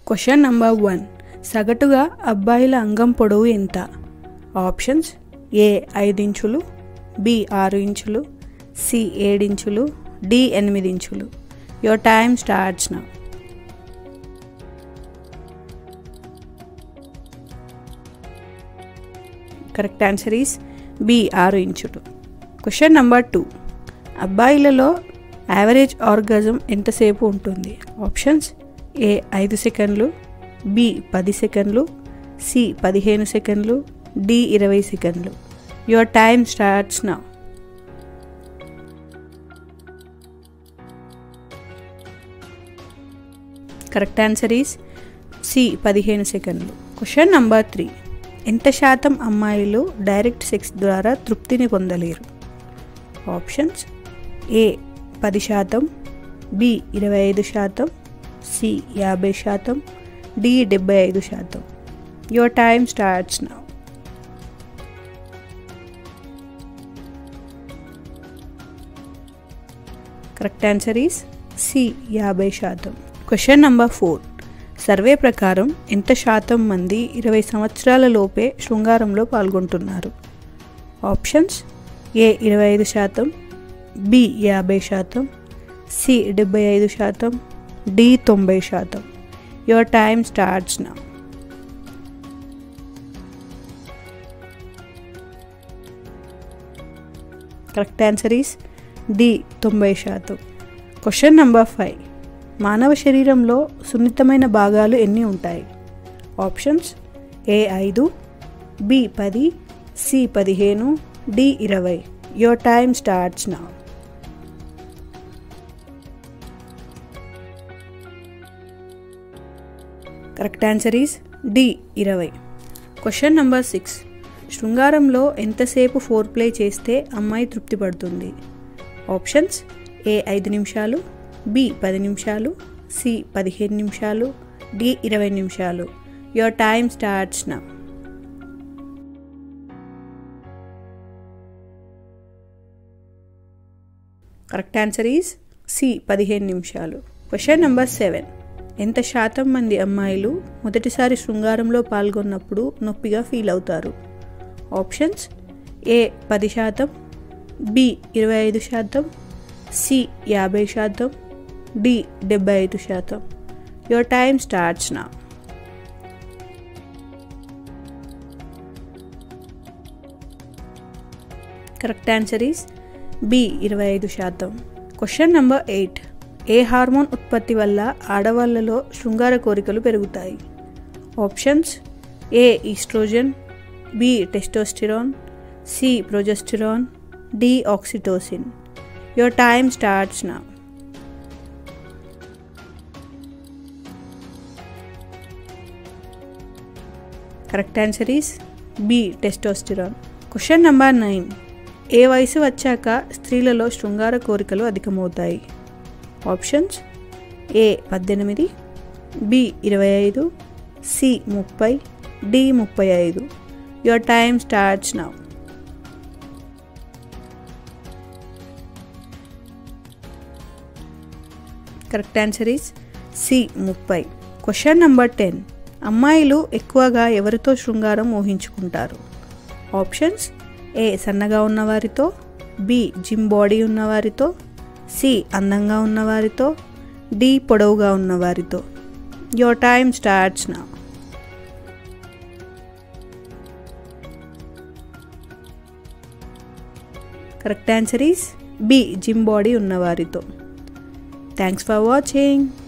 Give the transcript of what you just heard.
question number one సగటుగా అబ్బాయిల అంగం పొడవు ఎంత ఆప్షన్స్ ఏ ఐదు ఇంచులు బి ఆరు ఇంచులు సి ఏడించులు డి ఎనిమిది ఇంచులు your time starts now correct answer is B ఆరు ఇంచులు క్వశ్చన్ నంబర్ టూ అబ్బాయిలలో యావరేజ్ ఆర్గాజం ఎంతసేపు ఉంటుంది ఆప్షన్స్ ఏ ఐదు సెకండ్లు బి పది సెకండ్లు సి పదిహేను సెకండ్లు డి ఇరవై సెకండ్లు your time starts now correct answer is C పదిహేను సెకండ్లు క్వశ్చన్ నంబర్ త్రీ ఎంత శాతం అమ్మాయిలు డైరెక్ట్ సెక్స్ ద్వారా తృప్తిని పొందలేరు ఆప్షన్స్ ఏ పది శాతం బి ఇరవై ఐదు శాతం సి యాభై శాతం డి డెబ్బై ఐదు శాతం your time starts now correct answer is C యాభై శాతం క్వశ్చన్ నంబర్ ఫోర్ సర్వే ప్రకారం ఎంత శాతం మంది ఇరవై సంవత్సరాల లోపే శృంగారంలో పాల్గొంటున్నారు ఆప్షన్స్ ఏ ఇరవై ఐదు శాతం బి యాభై శాతం సి డెబ్బై ఐదు శాతం డి తొంభై శాతం your time starts now correct answer is D తొంభై శాతం క్వశ్చన్ నంబర్ ఫైవ్ మానవ శరీరంలో సున్నితమైన భాగాలు ఎన్ని ఉంటాయి ఆప్షన్స్ ఏ ఐదు బి పది సి పదిహేను డి ఇరవై your time starts now correct answer is D ఇరవై క్వశ్చన్ నంబర్ సిక్స్ శృంగారంలో ఎంతసేపు ఫోర్ ప్లే చేస్తే అమ్మాయి తృప్తి పడుతుంది ఆప్షన్స్ ఏ ఐదు నిమిషాలు బి పది నిమిషాలు సి పదిహేను నిమిషాలు డి ఇరవై నిమిషాలు your time starts now correct answer is C పదిహేను నిమిషాలు క్వశ్చన్ నెంబర్ సెవెన్ ఎంత శాతం మంది అమ్మాయిలు మొదటిసారి శృంగారంలో పాల్గొన్నప్పుడు నొప్పిగా ఫీల్ అవుతారు ఆప్షన్స్ ఏ పది శాతం బి ఇరవై ఐదు శాతం సి యాభై శాతం డి డెబ్బై ఐదు శాతం your time starts now correct answer is B ఇరవై ఐదు శాతం క్వశ్చన్ నెంబర్ ఎయిట్ ఏ హార్మోన్ ఉత్పత్తి వల్ల ఆడవాళ్ళలో శృంగార కోరికలు పెరుగుతాయి options A oestrogen B testosterone C progesterone D oxytocin your time starts now correct answer is B testosterone question number nine ఏ వయసు వచ్చాక స్త్రీలలో శృంగార కోరికలు అధికమవుతాయి ఆప్షన్స్ ఏ పద్దెనిమిది బి ఇరవై ఐదు సి ముప్పై డి ముప్పై ఐదు your time starts now correct answer is C ముప్పై క్వశ్చన్ నెంబర్ టెన్ అమ్మాయిలు ఎక్కువగా ఎవరితో శృంగారం ఊహించుకుంటారు ఆప్షన్స్ ఏ సన్నగా ఉన్నవారితో బి జిమ్ బాడీ ఉన్నవారితో సి అందంగా ఉన్నవారితో డి పొడవుగా ఉన్నవారితో your time starts now correct answer is B gym body ఉన్నవారితో థ్యాంక్స్ ఫర్ వాచింగ్